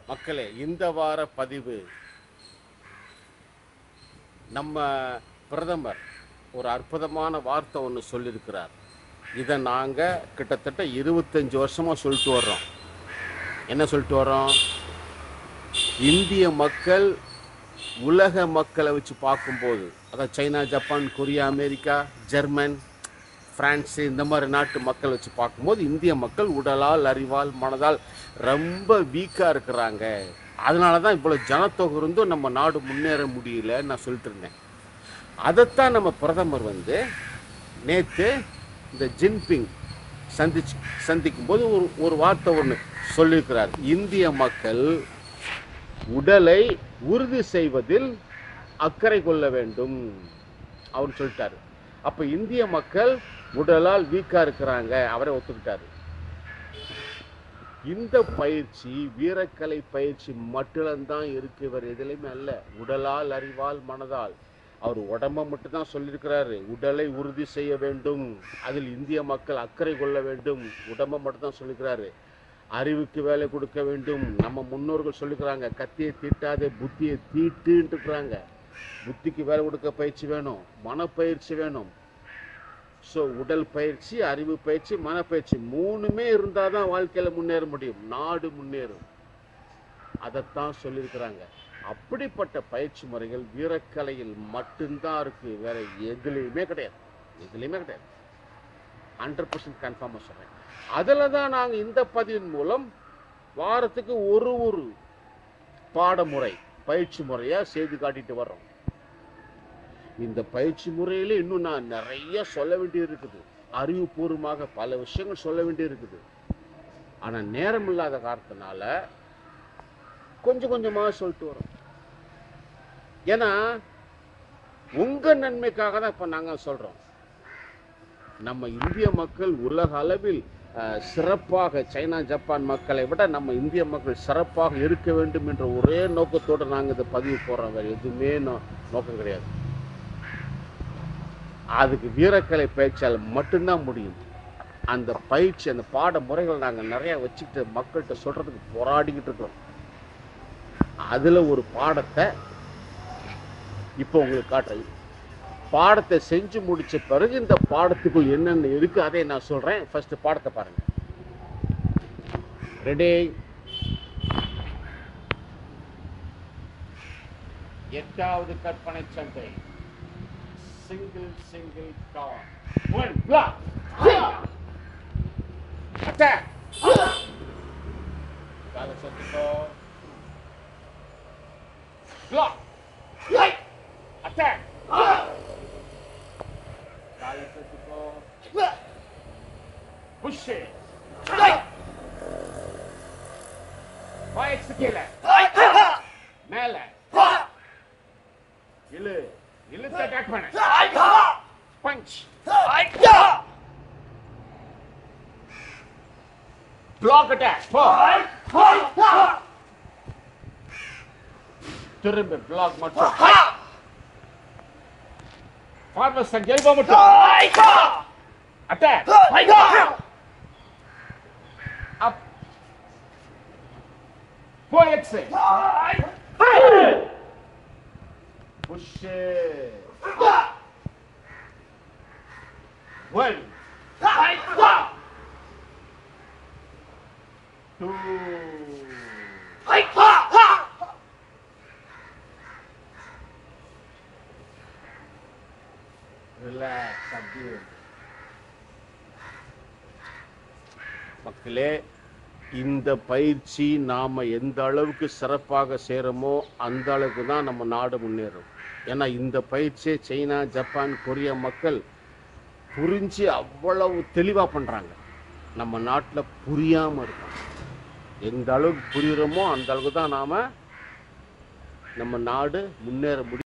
மக்களே இந்த வார பதிவு நம்ம பிரதமர் ஒரு அற்புதமான வார்த்தை ஒன்று சொல்லியிருக்கிறார் இதை நாங்கள் கிட்டத்தட்ட இருபத்தஞ்சி வருஷமாக சொல்லிட்டு வர்றோம் என்ன சொல்லிட்டு வர்றோம் இந்திய மக்கள் உலக மக்களை வச்சு பார்க்கும்போது அதாவது China Japan Korea America German France இந்த மாதிரி நாட்டு மக்கள் வச்சு பார்க்கும்போது இந்திய மக்கள் உடலால் அறிவால் மனதால் ரொம்ப வீக்காக இருக்கிறாங்க அதனால தான் இவ்வளோ ஜனத்தொகை இருந்தும் நம்ம நாடு முன்னேற முடியலன்னு நான் சொல்லிட்டு இருந்தேன் அதைத்தான் நம்ம பிரதமர் வந்து நேற்று இந்த ஜின்பிங் சந்திச்சு சந்திக்கும் போது ஒரு ஒரு வார்த்தை ஒன்று சொல்லியிருக்கிறார் இந்திய மக்கள் உடலை உறுதி செய்வதில் அக்கறை கொள்ள வேண்டும் அவர் சொல்லிட்டாரு அப்போ இந்திய மக்கள் உடலால் வீக்காக இருக்கிறாங்க அவரை ஒத்துக்கிட்டாரு இந்த பயிற்சி வீரக்கலை பயிற்சி மட்டும்தான் இருக்கு வேறு எதுலையுமே அல்ல உடலால் அறிவால் மனதால் அவர் உடம்ப மட்டும்தான் சொல்லியிருக்கிறாரு உடலை உறுதி செய்ய வேண்டும் அதில் இந்திய மக்கள் அக்கறை கொள்ள வேண்டும் உடம்ப மட்டும்தான் சொல்லியிருக்கிறாரு அறிவுக்கு வேலை கொடுக்க வேண்டும் நம்ம முன்னோர்கள் சொல்லிக்கிறாங்க கத்தியை தீட்டாதே புத்தியை தீட்டுன்னு இருக்கிறாங்க புத்திக்கு வேலை கொடுக்க பயிற்சி வேணும் மனப்பயிற்சி வேணும் ஸோ உடல் பயிற்சி அறிவு பயிற்சி மனப்பயிற்சி மூணுமே இருந்தால் தான் வாழ்க்கையில் முன்னேற முடியும் நாடு முன்னேறும் அதைத்தான் சொல்லியிருக்கிறாங்க அப்படிப்பட்ட பயிற்சி முறைகள் வீரக்கலையில் மட்டும்தான் இருக்கு வேற எதுலேயுமே கிடையாது எதுலேயுமே கிடையாது ஹண்ட்ரட் பர்சன்ட் கன்ஃபார்மாக சொல்கிறேன் அதில் தான் நாங்கள் இந்த பதிவின் மூலம் வாரத்துக்கு ஒரு ஒரு பாடமுறை பயிற்சி முறையாக செய்து காட்டிட்டு வர்றோம் இந்த பயிற்சி முறையில இன்னும் நான் நிறைய சொல்ல வேண்டியது இருக்குது அறிவுபூர்வமாக பல விஷயங்கள் சொல்ல வேண்டியது இருக்குது ஆனால் நேரம் இல்லாத காரணத்தினால கொஞ்சம் கொஞ்சமாக சொல்லிட்டு வரோம் ஏன்னா உங்க நன்மைக்காக தான் இப்போ நாங்கள் சொல்றோம் நம்ம இந்திய மக்கள் உலக அளவில் அஹ், சிறப்பாக சைனா ஜப்பான் மக்களை விட நம்ம இந்திய மக்கள் சிறப்பாக இருக்க வேண்டும் என்ற ஒரே நோக்கத்தோடு நாங்கள் இதை பதிவு போடுறோம் வேறு எதுவுமே நோ- நோக்கம் கிடையாது அதுக்கு வீரக்கலை பயிற்சியால் மட்டும்தான் முடியும் அந்த பயிற்சி அந்த பாட முறைகள் நாங்கள் நிறைய வச்சுக்கிட்டு மக்கள்கிட்ட சொல்றதுக்கு போராடிக்கிட்டு இருக்கிறோம் அதில் ஒரு பாடத்தை இப்போ உங்களுக்கு காட்டுறேன் பாடத்தை செஞ்சு முடிச்ச பிறகு இந்த பாடத்துக்குள் என்னென்ன இருக்கு அதை நான் சொல்றேன் ஃபர்ஸ்ட் பாடத்தை பாருங்க ரெடி எட்டாவது கற்பனை சண்டை சிங்கிள் சிங்கிள் டான் ஒன் பிளாக் அட்டாக் காலை சத்துக்கோ பிளாக் அட்டாக் காலை சத்துக்கோ புஷ் வாய்ஸ் கீழே மேல இழு இழுத்து அட்டாக் பண்ணு பஞ்ச் பிளாக் அட்டாக் போ திரும்ப பிளாக் மட்டும் ஃபார்மஸ் எல்போ மட்டும் அட்டாக் அப் போ X push one two relax அப்படியே மக்களே இந்த பயிற்சி நாம் எந்த அளவுக்கு சிறப்பாக செய்கிறோமோ அந்த அளவுக்கு தான் நம்ம நாடு முன்னேறும் ஏன்னா இந்த பயிற்சியை சைனா ஜப்பான் கொரியா மக்கள் புரிஞ்சு அவ்வளவு தெளிவாக பண்ணுறாங்க நம்ம நாட்டில் புரியாமல் இருக்கும் எந்த அளவுக்கு புரியுறோமோ அந்த அளவுக்கு தான் நாம் நம்ம நாடு முன்னேற முடியும்